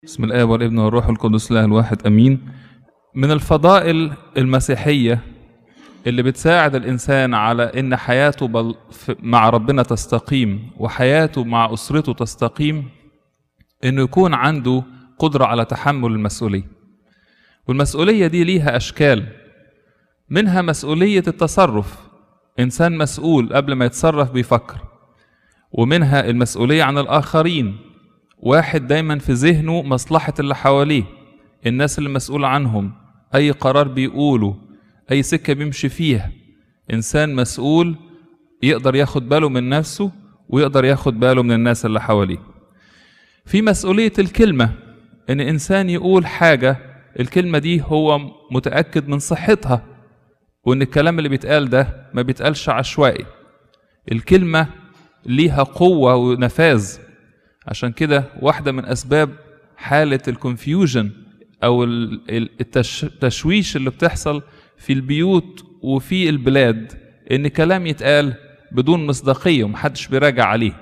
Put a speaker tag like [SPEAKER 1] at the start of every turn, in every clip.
[SPEAKER 1] بسم الآب والابن والروح القدس الله الواحد أمين من الفضائل المسيحية اللي بتساعد الإنسان على إن حياته بل ف- مع ربنا تستقيم وحياته مع أسرته تستقيم إنه يكون عنده قدرة على تحمل المسؤولية والمسؤولية دي ليها أشكال منها مسؤولية التصرف إنسان مسؤول قبل ما يتصرف بيفكر ومنها المسؤولية عن الآخرين واحد دايما في ذهنه مصلحة اللي حواليه الناس اللي مسؤول عنهم أي قرار بيقوله أي سكة بيمشي فيها إنسان مسؤول يقدر ياخد باله من نفسه ويقدر ياخد باله من الناس اللي حواليه في مسؤولية الكلمة إن إنسان يقول حاجة الكلمة دي هو متأكد من صحتها وإن الكلام اللي بيتقال ده ما بيتقالش عشوائي الكلمة ليها قوة ونفاذ عشان كده واحدة من أسباب حالة الكونفيوجن أو ال- ال- التش- التشويش اللي بتحصل في البيوت وفي البلاد إن كلام يتقال بدون مصداقية ومحدش بيراجع عليه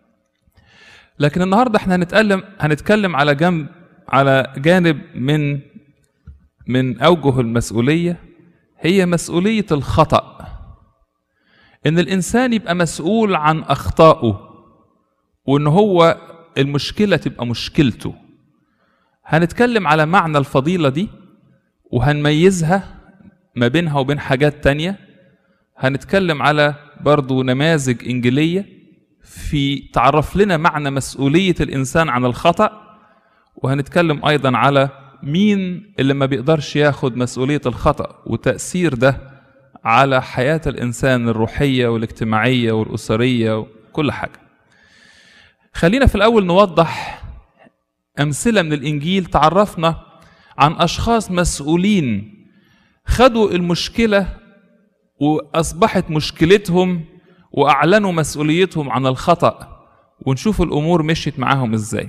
[SPEAKER 1] لكن النهارده احنا هنتكلم هنتكلم على جنب على جانب من من أوجه المسؤولية هي مسؤولية الخطأ إن الإنسان يبقى مسؤول عن أخطائه وان هو المشكله تبقى مشكلته هنتكلم على معنى الفضيله دي وهنميزها ما بينها وبين حاجات تانية هنتكلم على برضو نماذج إنجيلية في تعرف لنا معنى مسؤولية الإنسان عن الخطأ وهنتكلم أيضا على مين اللي ما بيقدرش ياخد مسؤولية الخطأ وتأثير ده على حياة الإنسان الروحية والاجتماعية والأسرية وكل حاجة خلينا في الأول نوضح أمثلة من الإنجيل تعرفنا عن أشخاص مسؤولين خدوا المشكلة وأصبحت مشكلتهم وأعلنوا مسؤوليتهم عن الخطأ ونشوف الأمور مشيت معاهم إزاي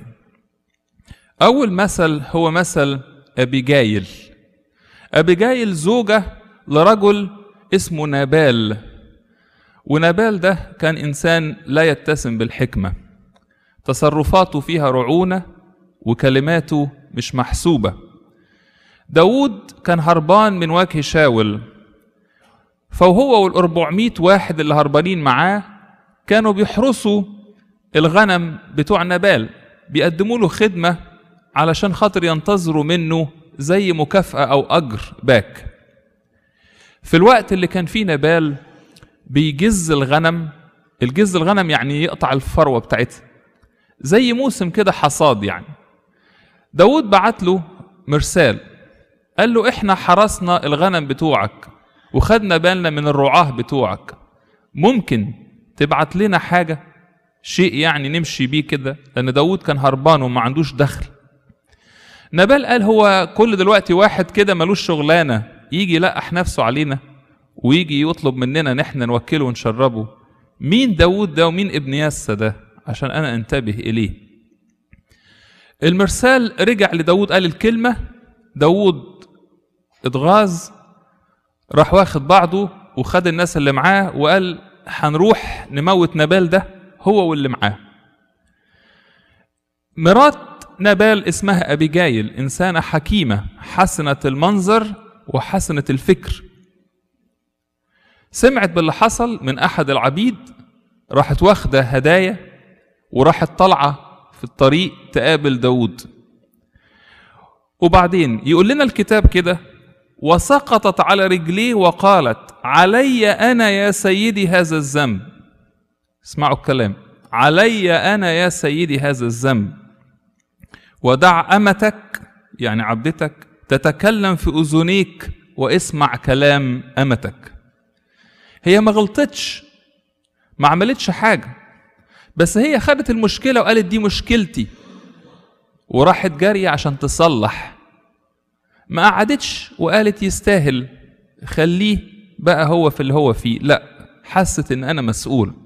[SPEAKER 1] أول مثل هو مثل أبيجايل أبيجايل زوجة لرجل اسمه نابال ونابال ده كان إنسان لا يتسم بالحكمة تصرفاته فيها رعونة وكلماته مش محسوبة داود كان هربان من وجه شاول فهو والأربعمائة واحد اللي هربانين معاه كانوا بيحرسوا الغنم بتوع نبال بيقدموا له خدمة علشان خاطر ينتظروا منه زي مكافأة أو أجر باك في الوقت اللي كان فيه نبال بيجز الغنم الجز الغنم يعني يقطع الفروة بتاعتها زي موسم كده حصاد يعني داود بعت له مرسال قال له احنا حرسنا الغنم بتوعك وخدنا بالنا من الرعاه بتوعك ممكن تبعت لنا حاجة شيء يعني نمشي بيه كده لأن داود كان هربان وما عندوش دخل نبال قال هو كل دلوقتي واحد كده ملوش شغلانة يجي يلقح نفسه علينا ويجي يطلب مننا ان احنا نوكله ونشربه مين داود ده ومين ابن ياسا ده عشان انا انتبه اليه المرسال رجع لداود قال الكلمة داود اتغاظ راح واخد بعضه وخد الناس اللي معاه وقال هنروح نموت نبال ده هو واللي معاه مرات نبال اسمها أبيجايل إنسانة حكيمة حسنة المنظر وحسنة الفكر سمعت باللي حصل من أحد العبيد راحت واخدة هدايا وراحت طالعة في الطريق تقابل داود وبعدين يقول لنا الكتاب كده وسقطت على رجليه وقالت علي أنا يا سيدي هذا الذنب اسمعوا الكلام علي أنا يا سيدي هذا الذنب ودع أمتك يعني عبدتك تتكلم في أذنيك واسمع كلام أمتك هي ما غلطتش ما عملتش حاجة بس هي خدت المشكلة وقالت دي مشكلتي وراحت جارية عشان تصلح ما قعدتش وقالت يستاهل خليه بقى هو في اللي هو فيه لا حست ان انا مسؤول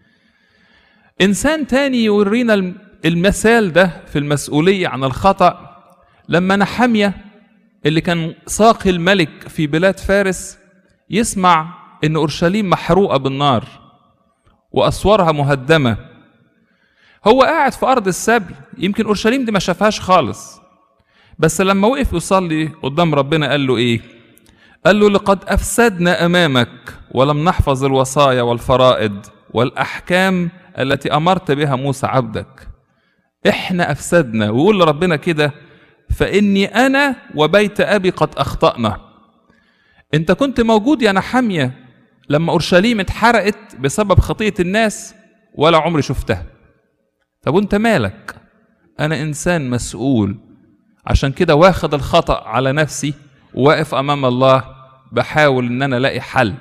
[SPEAKER 1] انسان تاني يورينا الم- المثال ده في المسؤولية عن الخطأ لما نحمية اللي كان ساقي الملك في بلاد فارس يسمع ان اورشليم محروقة بالنار واسوارها مهدمة هو قاعد في ارض السبي يمكن اورشليم دي ما شافهاش خالص بس لما وقف يصلي قدام ربنا قال له ايه قال له لقد افسدنا امامك ولم نحفظ الوصايا والفرائض والاحكام التي امرت بها موسى عبدك احنا افسدنا ويقول لربنا كده فاني انا وبيت ابي قد اخطانا انت كنت موجود يا نحمية لما اورشليم اتحرقت بسبب خطيه الناس ولا عمري شفتها طب وانت مالك انا انسان مسؤول عشان كده واخد الخطا على نفسي وواقف امام الله بحاول ان انا الاقي حل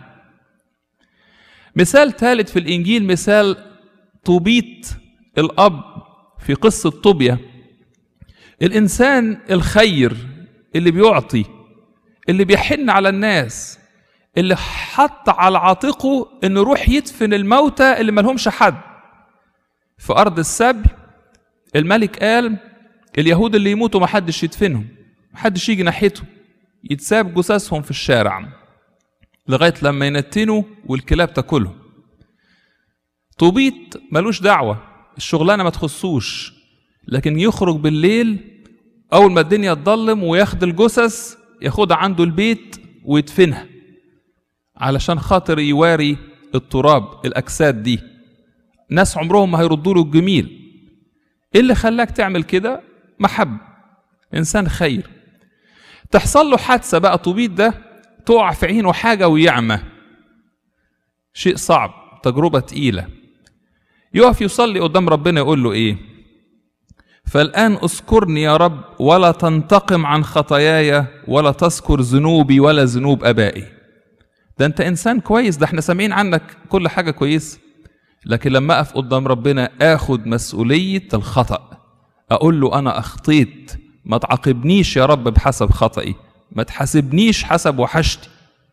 [SPEAKER 1] مثال ثالث في الانجيل مثال طوبيت الاب في قصه طوبيا الانسان الخير اللي بيعطي اللي بيحن على الناس اللي حط على عاتقه انه يروح يدفن الموتى اللي ملهمش حد في ارض السبي الملك قال اليهود اللي يموتوا محدش يدفنهم محدش يجي ناحيته يتساب جثثهم في الشارع لغايه لما ينتنوا والكلاب تاكلهم طوبيت ملوش دعوه الشغلانه ما تخصوش لكن يخرج بالليل اول ما الدنيا تضلم وياخد الجثث ياخدها عنده البيت ويدفنها علشان خاطر يواري التراب الاجساد دي ناس عمرهم ما هيردوا له الجميل ايه اللي خلاك تعمل كده محب انسان خير تحصل له حادثه بقى طوبيت ده تقع في عينه حاجه ويعمى شيء صعب تجربه تقيله يقف يصلي قدام ربنا يقول له ايه فالان اذكرني يا رب ولا تنتقم عن خطاياي ولا تذكر ذنوبي ولا ذنوب ابائي ده انت انسان كويس ده احنا سامعين عنك كل حاجه كويسه لكن لما اقف قدام ربنا اخد مسؤوليه الخطا اقول له انا اخطيت ما تعاقبنيش يا رب بحسب خطئي ما تحاسبنيش حسب وحشتي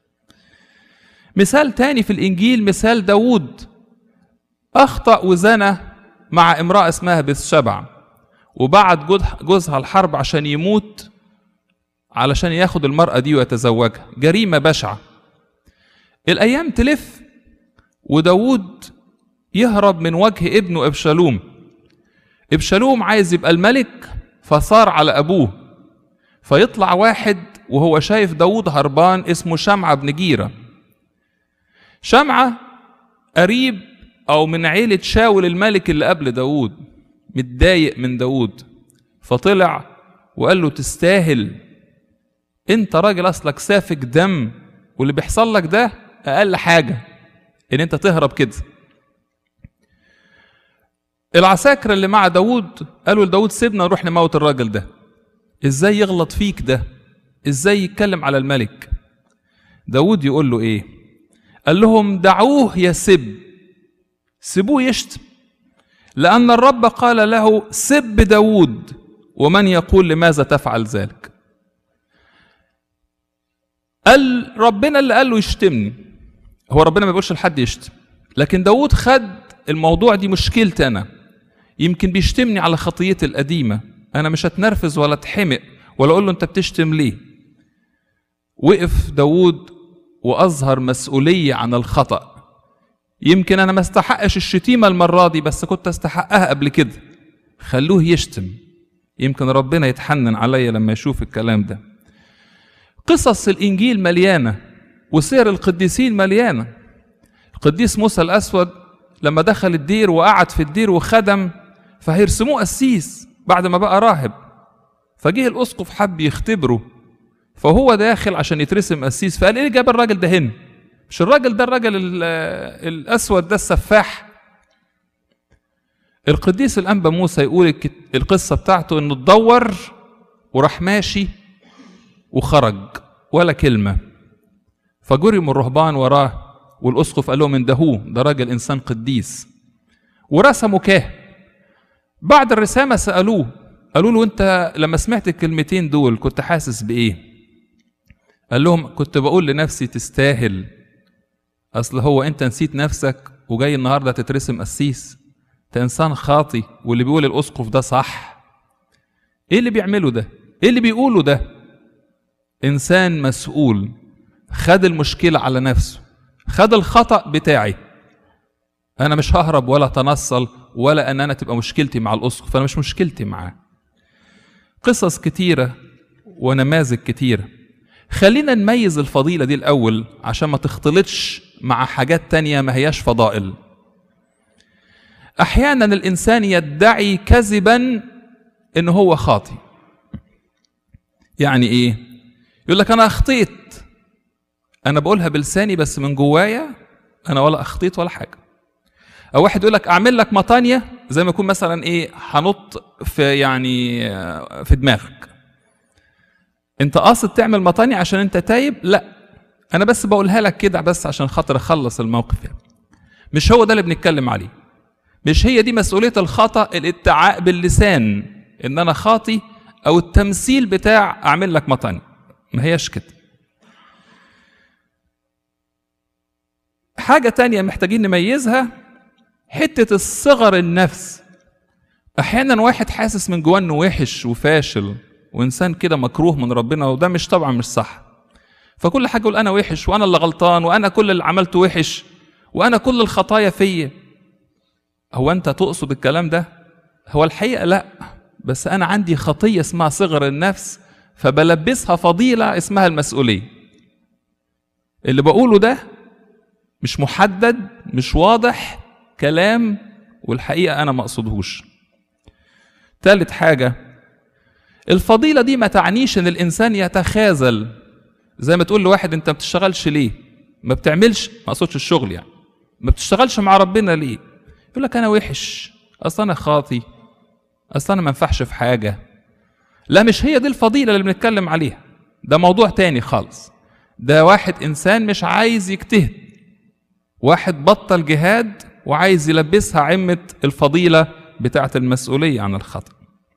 [SPEAKER 1] مثال تاني في الانجيل مثال داوود اخطا وزنى مع امراه اسمها بثشبع وبعت جوزها الحرب عشان يموت علشان ياخد المرأة دي ويتزوجها جريمة بشعة الأيام تلف وداود يهرب من وجه ابنه ابشالوم ابشالوم عايز يبقى الملك فصار على ابوه فيطلع واحد وهو شايف داود هربان اسمه شمعة بن جيرة شمعة قريب او من عيلة شاول الملك اللي قبل داود متضايق من داود فطلع وقال له تستاهل انت راجل اصلك سافك دم واللي بيحصل لك ده اقل حاجة ان انت تهرب كده العساكر اللي مع داود قالوا لداود سيبنا نروح نموت الراجل ده ازاي يغلط فيك ده ازاي يتكلم على الملك داود يقول له ايه قال لهم دعوه يسب سيبوه يشتم لأن الرب قال له سب داود ومن يقول لماذا تفعل ذلك قال ربنا اللي قال له يشتمني هو ربنا ما بيقولش لحد يشتم لكن داود خد الموضوع دي مشكلتي أنا يمكن بيشتمني على خطيتي القديمة أنا مش هتنرفز ولا اتحمق ولا أقول له أنت بتشتم ليه وقف داود وأظهر مسؤولية عن الخطأ يمكن أنا ما استحقش الشتيمة المرة دي بس كنت استحقها قبل كده خلوه يشتم يمكن ربنا يتحنن عليا لما يشوف الكلام ده قصص الإنجيل مليانة وسير القديسين مليانة القديس موسى الأسود لما دخل الدير وقعد في الدير وخدم فهيرسموه قسيس بعد ما بقى راهب فجه الاسقف حب يختبره فهو داخل عشان يترسم قسيس فقال ايه جاب الراجل ده هنا مش الراجل ده الراجل الاسود ده السفاح القديس الانبا موسى يقول القصه بتاعته انه اتدور وراح ماشي وخرج ولا كلمه فجرم الرهبان وراه والاسقف قال لهم اندهوه ده راجل انسان قديس ورسموا كاهن بعد الرسامه سالوه قالوا له انت لما سمعت الكلمتين دول كنت حاسس بايه قال لهم كنت بقول لنفسي تستاهل اصل هو انت نسيت نفسك وجاي النهارده تترسم قسيس انت انسان خاطي واللي بيقول الاسقف ده صح ايه اللي بيعمله ده ايه اللي بيقوله ده انسان مسؤول خد المشكله على نفسه خد الخطا بتاعي انا مش ههرب ولا اتنصل ولا ان انا تبقى مشكلتي مع الاسقف انا مش مشكلتي معاه قصص كتيره ونماذج كتيرة خلينا نميز الفضيلة دي الأول عشان ما تختلطش مع حاجات تانية ما هياش فضائل أحيانا الإنسان يدعي كذبا إن هو خاطي يعني إيه؟ يقول لك أنا أخطيت أنا بقولها بلساني بس من جوايا أنا ولا أخطيت ولا حاجة أو واحد يقول لك أعمل لك مطانية زي ما يكون مثلا إيه هنط في يعني في دماغك أنت قاصد تعمل مطانية عشان أنت تايب؟ لأ أنا بس بقولها لك كده بس عشان خاطر أخلص الموقف يعني. مش هو ده اللي بنتكلم عليه مش هي دي مسؤولية الخطأ الادعاء باللسان إن أنا خاطي أو التمثيل بتاع أعمل لك مطاني ما هياش كده حاجة تانية محتاجين نميزها حتة الصغر النفس أحيانا واحد حاسس من جواه إنه وحش وفاشل وإنسان كده مكروه من ربنا وده مش طبعا مش صح فكل حاجة يقول أنا وحش وأنا اللي غلطان وأنا كل اللي عملته وحش وأنا كل الخطايا فيا هو أنت تقصد الكلام ده؟ هو الحقيقة لأ بس أنا عندي خطية اسمها صغر النفس فبلبسها فضيلة اسمها المسؤولية اللي بقوله ده مش محدد مش واضح كلام والحقيقة أنا ما أقصدهوش تالت حاجة الفضيلة دي ما تعنيش إن الإنسان يتخاذل زي ما تقول لواحد أنت ما بتشتغلش ليه؟ ما بتعملش ما أقصدش الشغل يعني ما بتشتغلش مع ربنا ليه؟ يقول لك أنا وحش أصل أنا خاطي أصل أنا ما ينفعش في حاجة لا مش هي دي الفضيلة اللي بنتكلم عليها ده موضوع تاني خالص ده واحد إنسان مش عايز يجتهد واحد بطل جهاد وعايز يلبسها عمة الفضيلة بتاعة المسؤولية عن الخطأ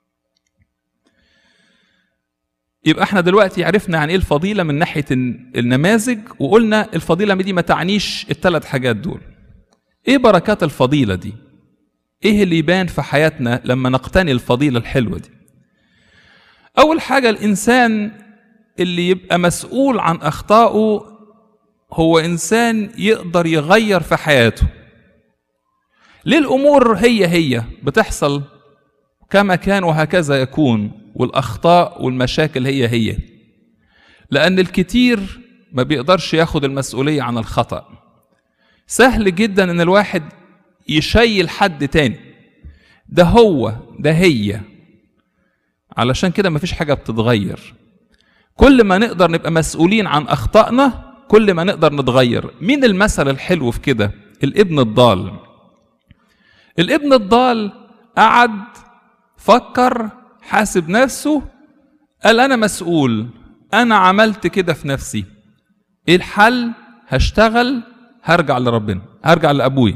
[SPEAKER 1] يبقى احنا دلوقتي عرفنا عن ايه الفضيلة من ناحية النماذج وقلنا الفضيلة دي ما تعنيش الثلاث حاجات دول ايه بركات الفضيلة دي ايه اللي يبان في حياتنا لما نقتني الفضيلة الحلوة دي اول حاجة الانسان اللي يبقى مسؤول عن اخطائه هو انسان يقدر يغير في حياته ليه الامور هي هي بتحصل كما كان وهكذا يكون والاخطاء والمشاكل هي هي لان الكتير ما بيقدرش ياخد المسؤوليه عن الخطا سهل جدا ان الواحد يشيل حد تاني ده هو ده هي علشان كده مفيش حاجه بتتغير كل ما نقدر نبقى مسؤولين عن اخطائنا كل ما نقدر نتغير مين المثل الحلو في كده الابن الضال الابن الضال قعد فكر حاسب نفسه قال انا مسؤول انا عملت كده في نفسي ايه الحل هشتغل هرجع لربنا هرجع لابويا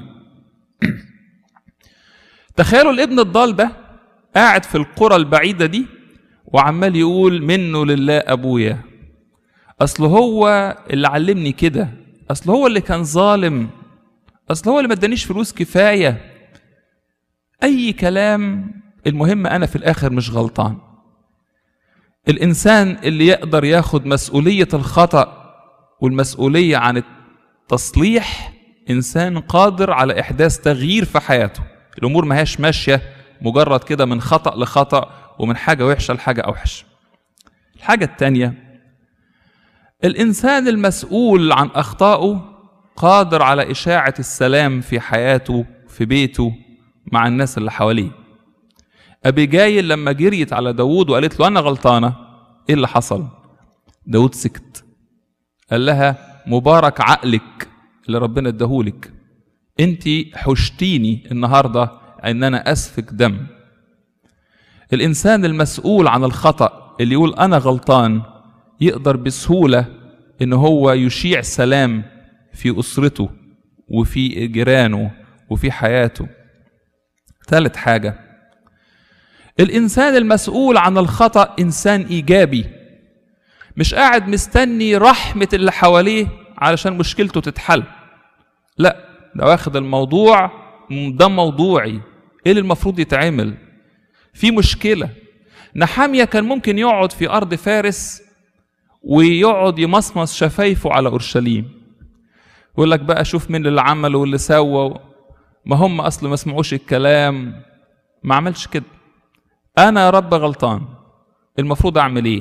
[SPEAKER 1] تخيلوا الابن الضال ده قاعد في القرى البعيدة دي وعمال يقول منه لله أبويا أصل هو اللي علمني كده أصل هو اللي كان ظالم أصل هو اللي ما ادانيش فلوس كفاية أي كلام المهم أنا في الآخر مش غلطان الإنسان اللي يقدر ياخد مسؤولية الخطأ والمسؤولية عن التصليح إنسان قادر على إحداث تغيير في حياته الأمور ما هياش ماشية مجرد كده من خطأ لخطأ ومن حاجة وحشة لحاجة أوحش الحاجة التانية الإنسان المسؤول عن أخطائه قادر على إشاعة السلام في حياته في بيته مع الناس اللي حواليه أبيجايل لما جريت على داوود وقالت له أنا غلطانة إيه اللي حصل داوود سكت قال لها مبارك عقلك اللي ربنا اداهولك انت حشتيني النهارده ان انا اسفك دم الانسان المسؤول عن الخطا اللي يقول انا غلطان يقدر بسهوله ان هو يشيع سلام في اسرته وفي جيرانه وفي حياته ثالث حاجه الانسان المسؤول عن الخطا انسان ايجابي مش قاعد مستني رحمه اللي حواليه علشان مشكلته تتحل لا ده واخد الموضوع ده موضوعي ايه اللي المفروض يتعمل في مشكله نحامية كان ممكن يقعد في أرض فارس ويقعد يمصمص شفايفه على أورشليم يقول لك بقى شوف مين اللي عمل واللي سوى ما هم أصل ما سمعوش الكلام ما عملش كده أنا يا رب غلطان المفروض أعمل إيه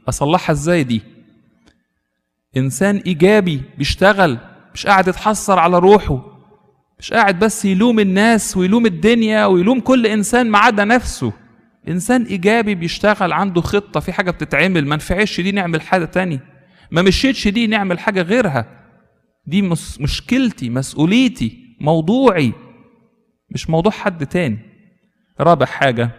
[SPEAKER 1] اصلحها ازاي دي انسان ايجابي بيشتغل مش قاعد يتحسر على روحه مش قاعد بس يلوم الناس ويلوم الدنيا ويلوم كل انسان ما عدا نفسه انسان ايجابي بيشتغل عنده خطه في حاجه بتتعمل ما نفعش دي نعمل حاجه تاني ما مشيتش دي نعمل حاجه غيرها دي مس مشكلتي مسؤوليتي موضوعي مش موضوع حد تاني رابع حاجه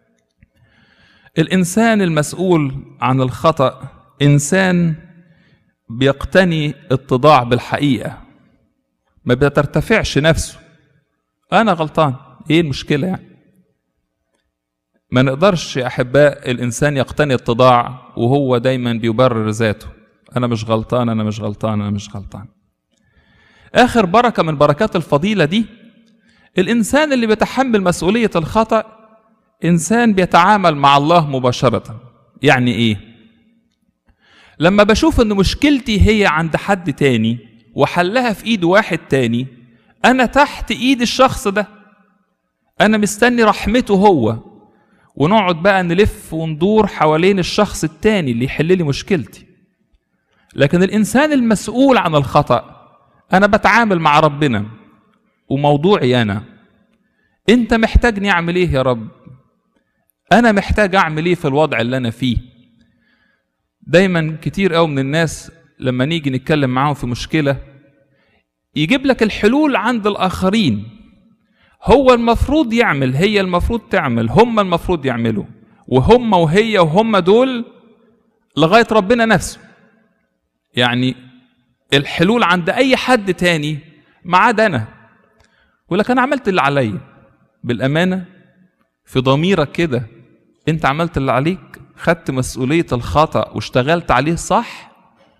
[SPEAKER 1] الانسان المسؤول عن الخطا انسان بيقتني اتضاع بالحقيقه ما بترتفعش نفسه انا غلطان ايه المشكله يعني ما نقدرش يا احباء الانسان يقتني اتضاع وهو دايما بيبرر ذاته انا مش غلطان انا مش غلطان انا مش غلطان اخر بركه من بركات الفضيله دي الانسان اللي بيتحمل مسؤوليه الخطا انسان بيتعامل مع الله مباشره يعني ايه لما بشوف ان مشكلتي هي عند حد تاني وحلها في ايد واحد تاني انا تحت ايد الشخص ده انا مستني رحمته هو ونقعد بقى نلف وندور حوالين الشخص التاني اللي يحل لي مشكلتي لكن الانسان المسؤول عن الخطا انا بتعامل مع ربنا وموضوعي انا انت محتاجني اعمل ايه يا رب انا محتاج اعمل ايه في الوضع اللي انا فيه دايما كتير قوي من الناس لما نيجي نتكلم معاهم في مشكله يجيب لك الحلول عند الاخرين هو المفروض يعمل هي المفروض تعمل هم المفروض يعملوا وهم وهي وهم دول لغايه ربنا نفسه يعني الحلول عند اي حد تاني ما عدا انا يقول لك انا عملت اللي عليا بالامانه في ضميرك كده انت عملت اللي عليك خدت مسؤوليه الخطا واشتغلت عليه صح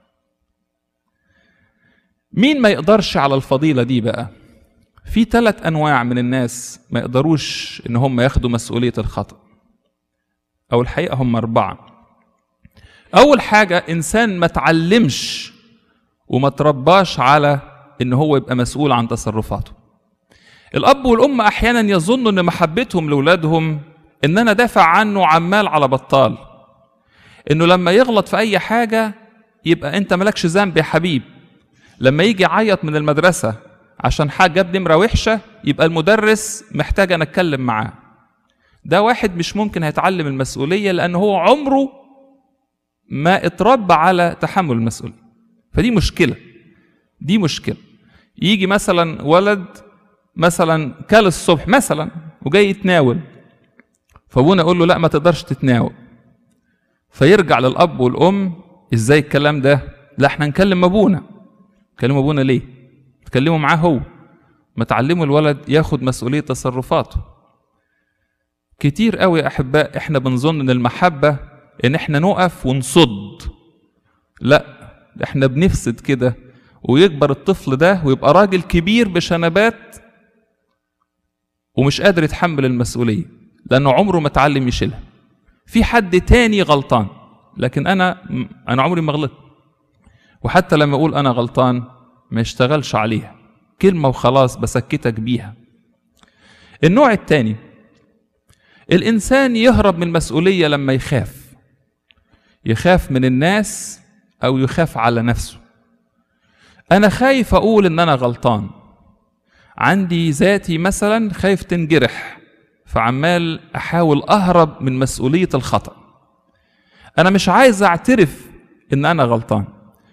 [SPEAKER 1] مين ما يقدرش على الفضيله دي بقى في ثلاث انواع من الناس ما يقدروش ان هم ياخدوا مسؤوليه الخطا او الحقيقه هم اربعه اول حاجه انسان ما تعلمش وما ترباش على ان هو يبقى مسؤول عن تصرفاته الاب والام احيانا يظنوا ان محبتهم لاولادهم ان انا دافع عنه عمال على بطال انه لما يغلط في اي حاجه يبقى انت مالكش ذنب يا حبيب لما يجي يعيط من المدرسه عشان حاجه جاب نمره وحشه يبقى المدرس محتاج انا اتكلم معاه ده واحد مش ممكن هيتعلم المسؤوليه لان هو عمره ما اتربى على تحمل المسؤوليه فدي مشكله دي مشكله يجي مثلا ولد مثلا كل الصبح مثلا وجاي يتناول فابونا يقول له لا ما تقدرش تتناول فيرجع للاب والام ازاي الكلام ده لا احنا نكلم ابونا نكلم ابونا ليه تكلموا معاه هو ما تعلموا الولد ياخد مسؤوليه تصرفاته كتير قوي يا احباء احنا بنظن ان المحبه ان احنا نقف ونصد لا احنا بنفسد كده ويكبر الطفل ده ويبقى راجل كبير بشنبات ومش قادر يتحمل المسؤوليه لانه عمره ما اتعلم يشيلها في حد تاني غلطان لكن انا انا عمري ما غلطت وحتى لما اقول انا غلطان ما يشتغلش عليها كلمه وخلاص بسكتك بيها النوع التاني الانسان يهرب من المسؤوليه لما يخاف يخاف من الناس او يخاف على نفسه انا خايف اقول ان انا غلطان عندي ذاتي مثلا خايف تنجرح فعمال احاول اهرب من مسؤوليه الخطا انا مش عايز اعترف ان انا غلطان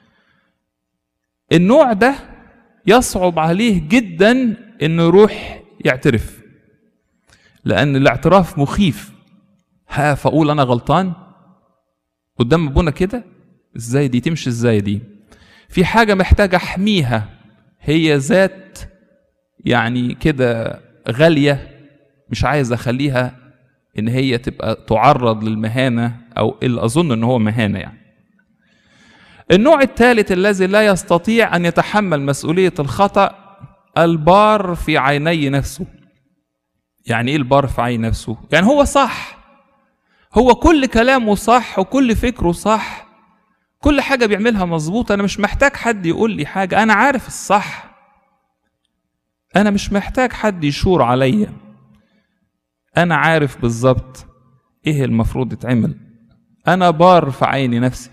[SPEAKER 1] النوع ده يصعب عليه جدا انه يروح يعترف لان الاعتراف مخيف ها فاقول انا غلطان قدام ابونا كده ازاي دي تمشي ازاي دي في حاجه محتاجه احميها هي ذات يعني كده غاليه مش عايز اخليها ان هي تبقى تعرض للمهانه او اللي اظن ان هو مهانه يعني النوع الثالث الذي لا يستطيع ان يتحمل مسؤوليه الخطا البار في عيني نفسه يعني ايه البار في عين نفسه يعني هو صح هو كل كلامه صح وكل فكره صح كل حاجه بيعملها مظبوط انا مش محتاج حد يقول لي حاجه انا عارف الصح انا مش محتاج حد يشور عليا انا عارف بالظبط ايه المفروض يتعمل انا بار في عيني نفسي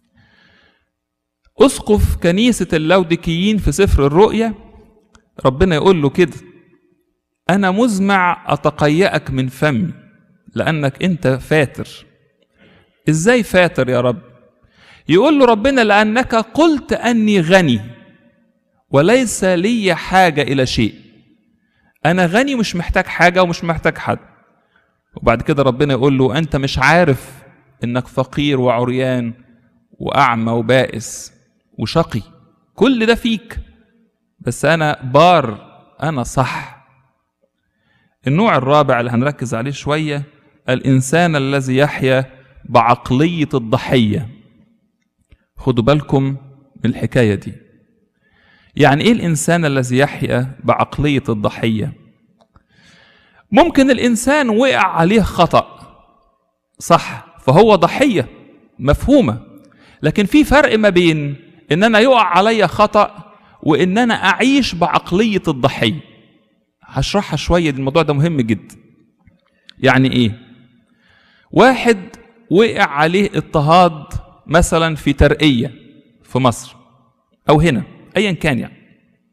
[SPEAKER 1] اسقف كنيسه اللودكيين في سفر الرؤيا ربنا يقول له كده انا مزمع اتقيأك من فمي لانك انت فاتر ازاي فاتر يا رب يقول له ربنا لانك قلت اني غني وليس لي حاجه الى شيء انا غني مش محتاج حاجه ومش محتاج حد وبعد كده ربنا يقول له انت مش عارف انك فقير وعريان واعمى وبائس وشقي كل ده فيك بس انا بار انا صح النوع الرابع اللي هنركز عليه شويه الانسان الذي يحيا بعقليه الضحيه خدوا بالكم من الحكايه دي يعني ايه الانسان الذي يحيا بعقليه الضحيه ممكن الانسان وقع عليه خطا صح فهو ضحيه مفهومه لكن في فرق ما بين ان انا يقع عليا خطا وان انا اعيش بعقليه الضحيه هشرحها شويه الموضوع ده مهم جدا يعني ايه واحد وقع عليه اضطهاد مثلا في ترقيه في مصر او هنا ايا كان يعني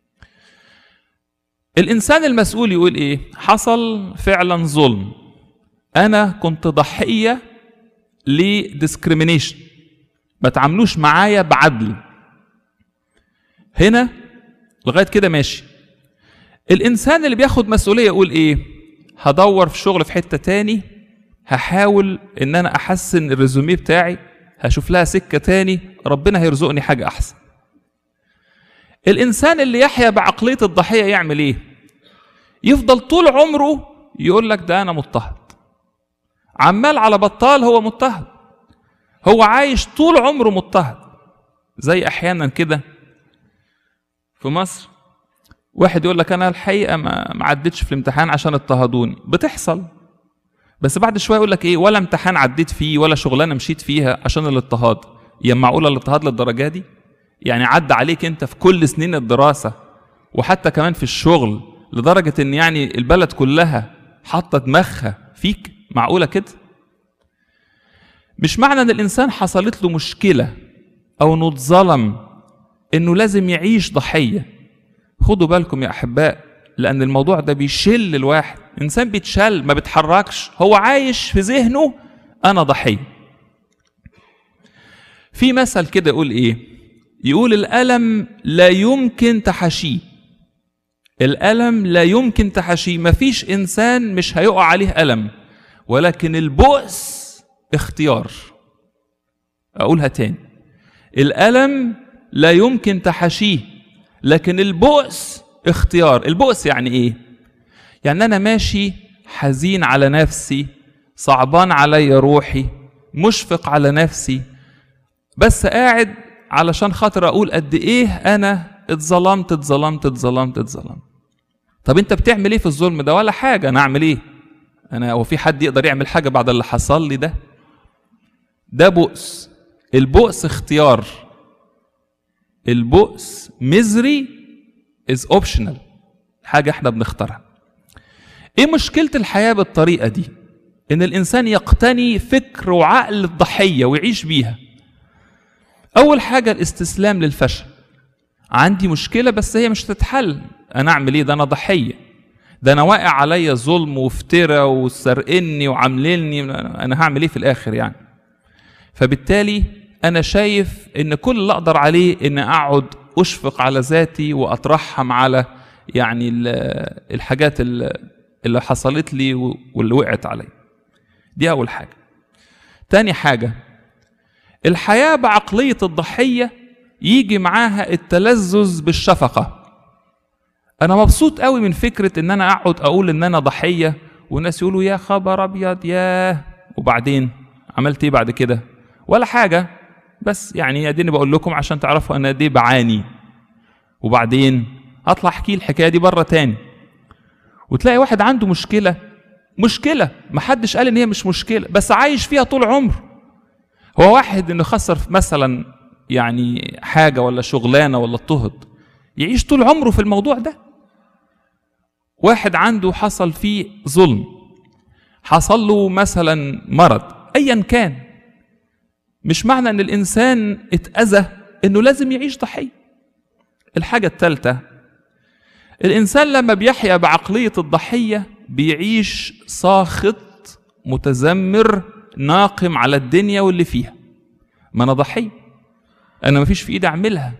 [SPEAKER 1] الانسان المسؤول يقول ايه حصل فعلا ظلم انا كنت ضحيه لديسكريمينيشن ما تعاملوش معايا بعدل هنا لغايه كده ماشي الانسان اللي بياخد مسؤوليه يقول ايه هدور في شغل في حته تاني هحاول ان انا احسن الريزوميه بتاعي هشوف لها سكه تاني ربنا هيرزقني حاجه احسن الانسان اللي يحيا بعقليه الضحيه يعمل ايه يفضل طول عمره يقول لك ده انا مضطهد عمال على بطال هو مضطهد هو عايش طول عمره مضطهد زي احيانا كده في مصر واحد يقول لك انا الحقيقه ما ما عدتش في الامتحان عشان اضطهدوني بتحصل بس بعد شويه يقول لك ايه ولا امتحان عديت فيه ولا شغلانه مشيت فيها عشان الاضطهاد يا معقوله الاضطهاد للدرجه دي يعني عدى عليك انت في كل سنين الدراسه وحتى كمان في الشغل لدرجه ان يعني البلد كلها حاطه دماغها فيك معقوله كده مش معنى ان الانسان حصلت له مشكله او انه اتظلم انه لازم يعيش ضحيه خدوا بالكم يا احباء لان الموضوع ده بيشل الواحد انسان بيتشل ما بيتحركش هو عايش في ذهنه انا ضحيه في مثل كده يقول ايه يقول الالم لا يمكن تحاشيه الالم لا يمكن تحاشيه مفيش انسان مش هيقع عليه الم ولكن البؤس اختيار اقولها تاني الالم لا يمكن تحاشيه لكن البؤس اختيار البؤس يعني ايه يعني انا ماشي حزين على نفسي صعبان عليا روحي مشفق على نفسي بس قاعد علشان خاطر اقول قد ايه انا اتظلمت اتظلمت اتظلمت اتظلمت طب انت بتعمل ايه في الظلم ده ولا حاجه انا اعمل ايه انا هو في حد يقدر يعمل حاجه بعد اللي حصل لي ده ده بؤس البؤس اختيار البؤس مزري از اوبشنال حاجه احنا بنختارها ايه مشكله الحياه بالطريقه دي ان الانسان يقتني فكر وعقل الضحيه ويعيش بيها اول حاجه الاستسلام للفشل عندي مشكله بس هي مش هتتحل انا اعمل ايه ده انا ضحيه ده انا واقع عليا ظلم وافتراء وسرقني وعاملني انا هعمل ايه في الاخر يعني فبالتالي انا شايف ان كل اللي اقدر عليه ان اقعد اشفق على ذاتي واترحم على يعني الحاجات اللي حصلت لي واللي وقعت علي دي اول حاجه تاني حاجه الحياه بعقليه الضحيه يجي معاها التلذذ بالشفقه انا مبسوط قوي من فكره ان انا اقعد اقول ان انا ضحيه والناس يقولوا يا خبر ابيض ياه وبعدين عملت ايه بعد كده ولا حاجه بس يعني اديني بقول لكم عشان تعرفوا انا قد ايه بعاني وبعدين اطلع احكي الحكايه دي بره تاني وتلاقي واحد عنده مشكله مشكله محدش قال ان هي مش مشكله بس عايش فيها طول عمره هو واحد انه خسر مثلا يعني حاجه ولا شغلانه ولا اضطهد يعيش طول عمره في الموضوع ده واحد عنده حصل فيه ظلم حصل له مثلا مرض ايا كان مش معنى ان الانسان اتاذى انه لازم يعيش ضحيه الحاجه الثالثه الانسان لما بيحيا بعقليه الضحيه بيعيش ساخط متذمر ناقم على الدنيا واللي فيها ما انا ضحيه انا مفيش في ايدي اعملها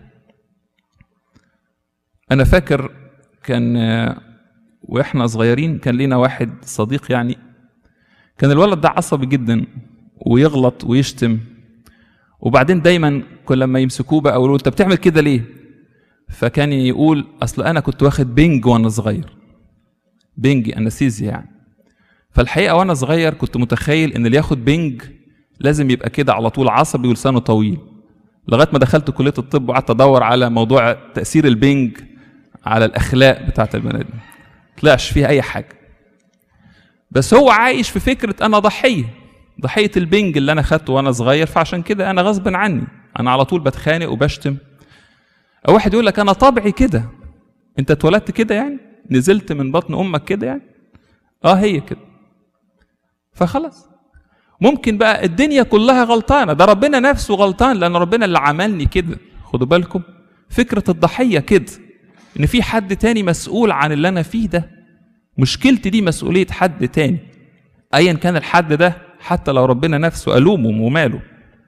[SPEAKER 1] انا فاكر كان واحنا صغيرين كان لينا واحد صديق يعني كان الولد ده عصبي جدا ويغلط ويشتم وبعدين دايما كل لما يمسكوه بقى يقولوا انت بتعمل كده ليه فكان يقول اصل انا كنت واخد بنج وانا صغير بنج انستيزيا يعني فالحقيقه وانا صغير كنت متخيل ان اللي ياخد بنج لازم يبقى كده على طول عصبي ولسانه طويل لغايه ما دخلت كليه الطب وقعدت ادور على موضوع تاثير البنج على الاخلاق بتاعت البني ادم طلعش فيها اي حاجه بس هو عايش في فكره انا ضحيه ضحيه البنج اللي انا خدته وانا صغير فعشان كده انا غصب عني انا على طول بتخانق وبشتم او واحد يقول لك انا طبعي كده انت اتولدت كده يعني نزلت من بطن امك كده يعني اه هي كده فخلاص ممكن بقى الدنيا كلها غلطانه ده ربنا نفسه غلطان لان ربنا اللي عملني كده خدوا بالكم فكره الضحيه كده ان في حد تاني مسؤول عن اللي انا فيه ده مشكلتي دي مسؤوليه حد تاني ايا كان الحد ده حتى لو ربنا نفسه الومه وماله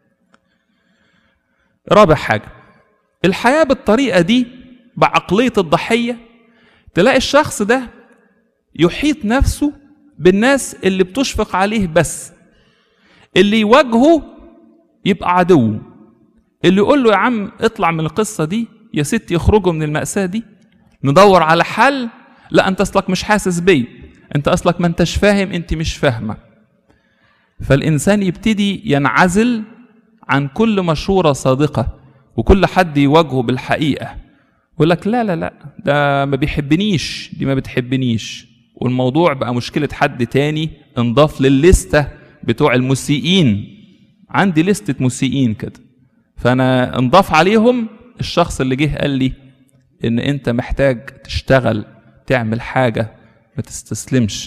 [SPEAKER 1] رابع حاجه الحياه بالطريقه دي بعقليه الضحيه تلاقي الشخص ده يحيط نفسه بالناس اللي بتشفق عليه بس اللي يواجهه يبقى عدو اللي يقول له يا عم اطلع من القصة دي يا ست يخرجوا من المأساة دي ندور على حل لا انت اصلك مش حاسس بي انت اصلك ما انتش فاهم انت مش فاهمة فالإنسان يبتدي ينعزل عن كل مشورة صادقة وكل حد يواجهه بالحقيقة يقول لك لا لا لا ده ما بيحبنيش دي ما بتحبنيش والموضوع بقى مشكلة حد تاني انضاف للستة بتوع المسيئين عندي لستة مسيئين كده فأنا انضاف عليهم الشخص اللي جه قال لي إن أنت محتاج تشتغل تعمل حاجة ما تستسلمش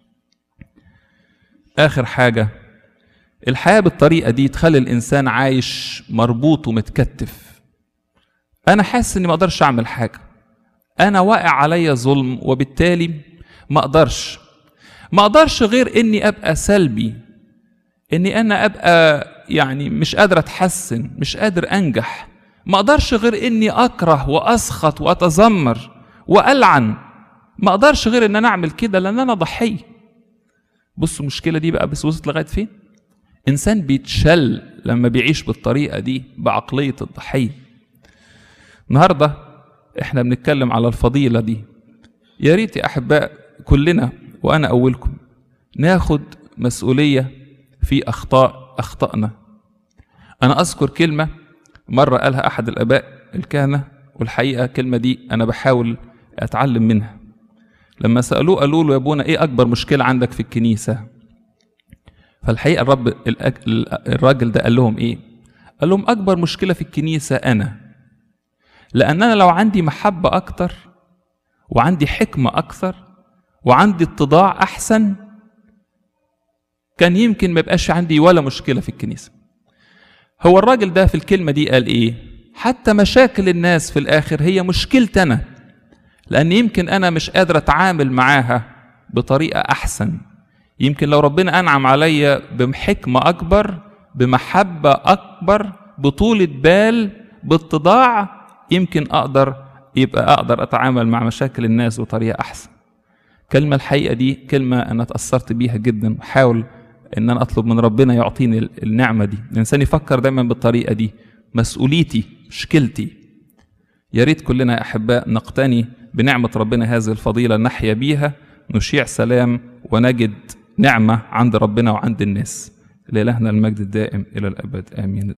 [SPEAKER 1] آخر حاجة الحياة بالطريقة دي تخلي الإنسان عايش مربوط ومتكتف أنا حاسس إني ما أقدرش أعمل حاجة أنا واقع عليا ظلم وبالتالي ما أقدرش ما أقدرش غير إني أبقى سلبي إني أنا أبقى يعني مش قادر أتحسن مش قادر أنجح ما أقدرش غير إني أكره وأسخط وأتذمر وألعن ما أقدرش غير إن أنا أعمل كده لأن أنا ضحية بصوا المشكلة دي بقى بس وصلت لغاية فين؟ إنسان بيتشل لما بيعيش بالطريقة دي بعقلية الضحية النهاردة إحنا بنتكلم على الفضيلة دي يا ريت يا أحباء كلنا وأنا أولكم ناخد مسؤولية في أخطاء أخطأنا أنا أذكر كلمة مرة قالها أحد الآباء الكهنة والحقيقة الكلمة دي أنا بحاول أتعلم منها لما سألوه قالوا له يا أبونا إيه أكبر مشكلة عندك في الكنيسة فالحقيقة الرب الراجل ده قال لهم إيه قال لهم أكبر مشكلة في الكنيسة أنا لأن أنا لو عندي محبة أكتر وعندي حكمة أكثر وعندي اتضاع أحسن كان يمكن ما يبقاش عندي ولا مشكلة في الكنيسة هو الراجل ده في الكلمة دي قال إيه حتى مشاكل الناس في الآخر هي مشكلتي أنا لأن يمكن أنا مش قادر أتعامل معاها بطريقة أحسن يمكن لو ربنا أنعم عليا بحكمة أكبر بمحبة أكبر بطولة بال باتضاع يمكن أقدر يبقى أقدر أتعامل مع مشاكل الناس بطريقة أحسن كلمة الحقيقة دي كلمة أنا تأثرت بيها جدا بحاول إن أنا أطلب من ربنا يعطيني النعمة دي الإنسان يفكر دايما بالطريقة دي مسؤوليتي مشكلتي يا ريت كلنا يا أحباء نقتني بنعمة ربنا هذه الفضيلة نحيا بيها نشيع سلام ونجد نعمة عند ربنا وعند الناس لإلهنا المجد الدائم إلى الأبد آمين